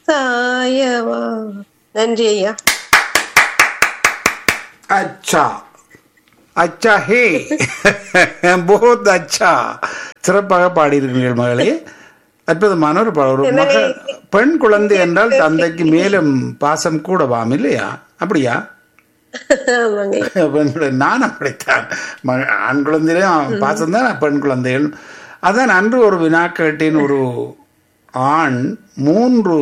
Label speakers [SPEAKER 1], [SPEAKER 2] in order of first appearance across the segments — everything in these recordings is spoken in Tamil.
[SPEAKER 1] சாயவா நன்றி ஐயா
[SPEAKER 2] अच्छा अच्छा ஹே बहुत अच्छा சிறப்பாக பாடியிருக்கிறீர்கள் மகளே அற்புதமான ஒரு பாடல் ஒரு மக பெண் குழந்தை என்றால் தந்தைக்கு மேலும் பாசம் கூடவாம் இல்லையா அப்படியா
[SPEAKER 1] ஆமாங்க ஐயா.
[SPEAKER 2] பெண் குழந்தை நான் அப்படித்தான் ம- ஆண் குழந்தையிலும் பாசம் தான் பெண் குழந்தைகள் அதான் அன்று ஒரு வினா கேட்டேன் ஒரு ஆண் மூன்று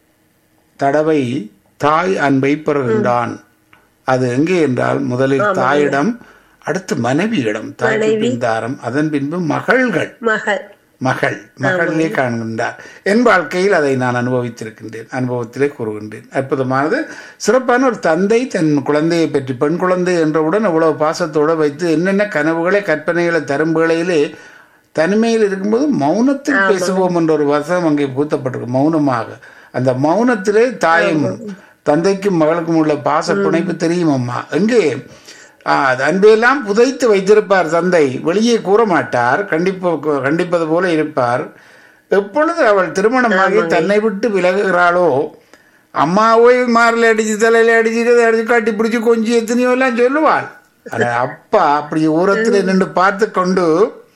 [SPEAKER 2] தடவை தாய் அன்பை பெறுகின்றான் அது எங்கே என்றால் முதலில் தாயிடம் அடுத்து மனைவியிடம் தாய்க்கு பின்தாரம் அதன் பின்பு மகள்கள்
[SPEAKER 1] மகள்
[SPEAKER 2] மகள் மகளிலே காண்கின்றார் என் வாழ்க்கையில் அதை நான் அனுபவித்திருக்கின்றேன் அனுபவத்திலே கூறுகின்றேன் அற்புதமானது சிறப்பான ஒரு தந்தை தன் குழந்தையை பற்றி பெண் குழந்தை என்றவுடன் அவ்வளவு பாசத்தோடு வைத்து என்னென்ன கனவுகளை கற்பனைகளை தரும் வேளையிலே தனிமையில் இருக்கும்போது மௌனத்தில் பேசுவோம் என்ற ஒரு வசனம் அங்கே பூத்தப்பட்டிருக்கு மௌனமாக அந்த மௌனத்திலே தாயும் தந்தைக்கும் மகளுக்கும் உள்ள பாச பிணைப்பு தெரியும் அம்மா எங்கே ஆ, அது அன்பையெல்லாம் புதைத்து வைத்திருப்பார் தந்தை வெளியே கூற மாட்டார் கண்டிப்ப கண்டிப்பது போல இருப்பார் எப்பொழுது அவள் திருமணமாகி தன்னை விட்டு விலகுகிறாளோ அம்மாவை மாரில் அடிச்சு தலையில அடிச்சு இதை அடிச்சு காட்டி பிடிச்சி கொஞ்சி எத்தனையோ எல்லாம் சொல்லுவாள் ஆனா அப்பா அப்படி ஓரத்தில் நின்று பார்த்து கொண்டு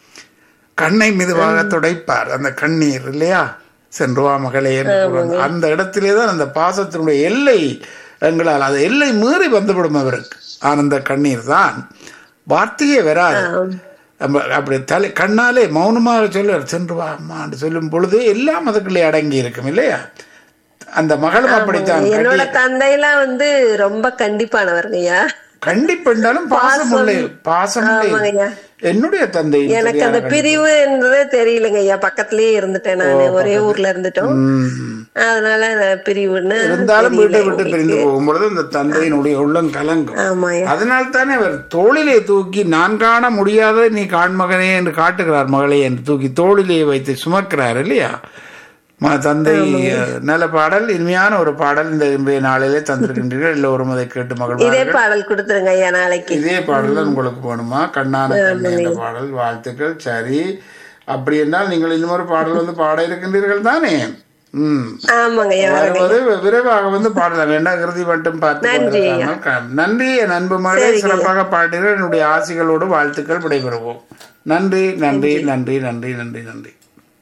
[SPEAKER 2] கண்ணை மெதுவாக துடைப்பார் அந்த கண்ணீர் இல்லையா சென்று வா மகளே என்று கூறுவாங்க. அந்த இடத்திலே தான் அந்த பாசத்தினுடைய எல்லை எங்களால் அது எல்லை மீறி வந்துவிடும் அவருக்கு ஆனந்த கண்ணீர் தான் வார்த்தையே வராது நம்ம அப்படி தலை கண்ணாலே மௌனமாக சொல்ல சென்று வா அம்மான்னு சொல்லும் பொழுது எல்லாம் அதுக்குள்ளே அடங்கி இருக்கும் இல்லையா அந்த மகளும் அப்படித்தான்
[SPEAKER 1] என்னோட தந்தையெல்லாம் வந்து ரொம்ப கண்டிப்பானவருங்க ஐயா
[SPEAKER 2] கண்டிப்பென்றாலும் பாசம் இல்லை பாசம் இல்லை
[SPEAKER 1] ஆமாங்கய்யா.
[SPEAKER 2] என்னுடைய தந்தை
[SPEAKER 1] எனக்கு அந்த பிரிவு என்றதே தெரியலங்க ஐயா பக்கத்திலேயே இருந்துட்டேன் நானு ஒரே ஊர்ல இருந்துட்டோம்
[SPEAKER 2] ம்.
[SPEAKER 1] அதனால நான் பிரிவுன்னு
[SPEAKER 2] இருந்தாலும்
[SPEAKER 1] தெரியல
[SPEAKER 2] வீட்டை விட்டு
[SPEAKER 1] எங்களுக்கு.
[SPEAKER 2] பிரிந்து போகும்பொழுது அந்த தந்தையினுடைய உள்ளம் கலங்கும்
[SPEAKER 1] ஆமாய்யா
[SPEAKER 2] அதனால் தானே அவர் தோளிலே தூக்கி நான் காண முடியாத நீ காண்மகனே என்று காட்டுகிறார் மகளே என்று தூக்கி தோளிலே வைத்து சுமக்கிறார் இல்லையா ம- தந்தை அஹ், நல்ல பாடல் இனிமையான ஒரு பாடல் இந்த இன்றைய நாளிலே தந்திருக்கின்றீர்கள் எல்லோரும் அதை கேட்டு
[SPEAKER 1] இதே
[SPEAKER 2] மகிழ்வார்கள்
[SPEAKER 1] பாடல் கொடுத்துருங்க ஐயா நாளைக்கு
[SPEAKER 2] இதே பாடல் தான் உங்களுக்கு வேணுமா கண்ணான கண்ணே என்ற பாடல் வாழ்த்துக்கள் சரி அப்படி என்றால் நீங்கள் இன்னொரு பாடல் வந்து பாட இருக்கின்றீர்கள் தானே ம்
[SPEAKER 1] ஆமாங்க ஐயா
[SPEAKER 2] வருவது விரைவாக வந்து பாடலாம் வேண்டாம் இறுதி மட்டும் பார்த்து கொண்டிருக்காமல் க- நன்றி என் அன்பு மகளே சிறப்பாக பாடுகிறேன் என்னுடைய ஆசைகளோடு வாழ்த்துக்கள் விடைபெறுவோம் நன்றி நன்றி நன்றி நன்றி நன்றி நன்றி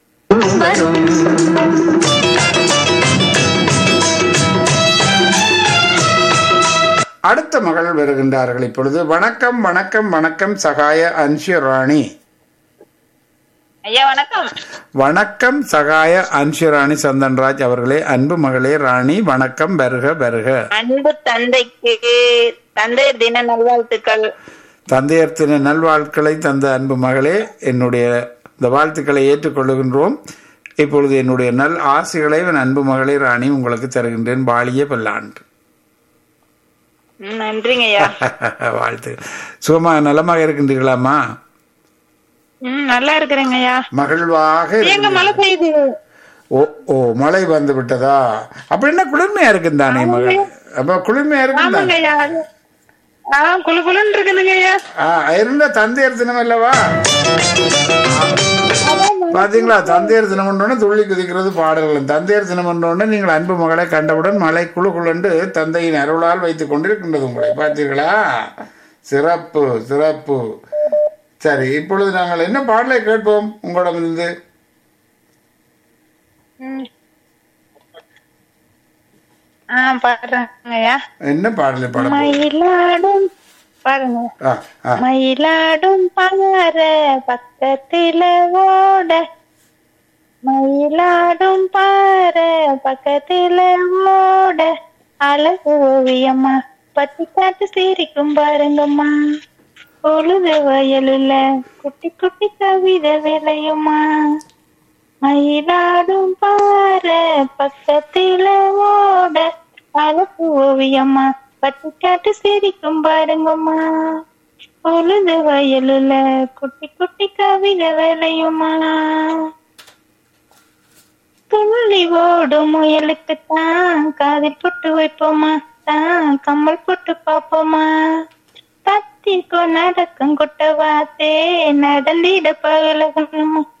[SPEAKER 2] அடுத்த மகள் வருகின்றார்கள் இப்பொழுது வணக்கம் வணக்கம் வணக்கம் சகாய அன்ஷு ராணி
[SPEAKER 3] ஐயா வணக்கம்
[SPEAKER 2] வணக்கம் சகாய அன்ஷுராணி சந்தன்ராஜ் அவர்களே அன்பு மகளே ராணி வணக்கம் வருக வருக
[SPEAKER 3] அன்பு தந்தைக்கு தந்தையர் தின நல்வாழ்த்துக்கள்
[SPEAKER 2] தந்தையர் தின நல்வாழ்க்களை தந்த அன்பு மகளே என்னுடைய இந்த வாழ்த்துக்களை ஏற்றுக்கொள்ளுகின்றோம் இப்பொழுது என்னுடைய நல் ஆசைகளை என் அன்பு மகளே ராணி உங்களுக்கு தருகின்றேன் வாழிய பல்லாண்டு
[SPEAKER 3] ம், நன்றிங்க ஐயா
[SPEAKER 2] வாழ்த்து சுகமா நலமாக இருக்கின்றீர்களாமா
[SPEAKER 3] ம் நல்லா இருக்கிறேங்க ஐயா
[SPEAKER 2] மகிழ்வாக
[SPEAKER 3] எங்க
[SPEAKER 2] இருக்கின்றீர்கள்.
[SPEAKER 3] மழை பெய்யுது
[SPEAKER 2] ஓ ஓ மழை வந்து விட்டதா அப்படின்னா குளிர்மையா இருக்கும் தானே மகள் அப்ப குளிர்மையா இருக்கும்
[SPEAKER 3] ஆமாங்க ஐயா ஆ குளு குளுன்னு இருக்குதுங்க ஐயா
[SPEAKER 2] ஆ, இருந்த தந்தையர் தினம் அல்லவா பாத்தீங்களா தந்தையர் தினம் ஒன்றோட துள்ளி குதிக்கிறது பாடல்கள் தந்தையர் தினம் ஒன்றோட நீங்கள் அன்பு மகளை கண்டவுடன் மலை குழு குழுண்டு தந்தையின் அருளால் வைத்துக் கொண்டிருக்கின்றது உங்களை பார்த்தீர்களா சிறப்பு சிறப்பு சரி இப்பொழுது நாங்கள் என்ன பாடலை கேட்போம் உங்களிடமிருந்து
[SPEAKER 3] ஆ பாடுறேங்க ஐயா
[SPEAKER 2] என்ன பாடலை பாட
[SPEAKER 3] மயிலாடும் பாருங்க
[SPEAKER 2] ஆ ஆ
[SPEAKER 3] மயிலாடும் பாற பக்கத்துல ஓட மயிலாடும் பாற பக்கத்துல ஓட அழகு ஓவியம்மா பட்டி காட்டு சிரிக்கும் பாருங்கம்மா பொழுது வயலுல குட்டி குட்டி கவிதை விளையுமா மயிலாடும் பாற பக்கத்துல ஓட அழகு ஓவியம்மா பட்டி காட்டு சிரிக்கும் பாருங்கம்மா பொழுது வயலுல குட்டி குட்டி கவிதை விளையுமா துள்ளி ஓடும் முயலுக்கு தான் காதில் பொட்டு வைப்போமா தான் கம்மல் போட்டு பார்ப்போமா தத்திக்கோ நடக்கும் குட்ட வாத்தே நடந்திட பகலகணுமா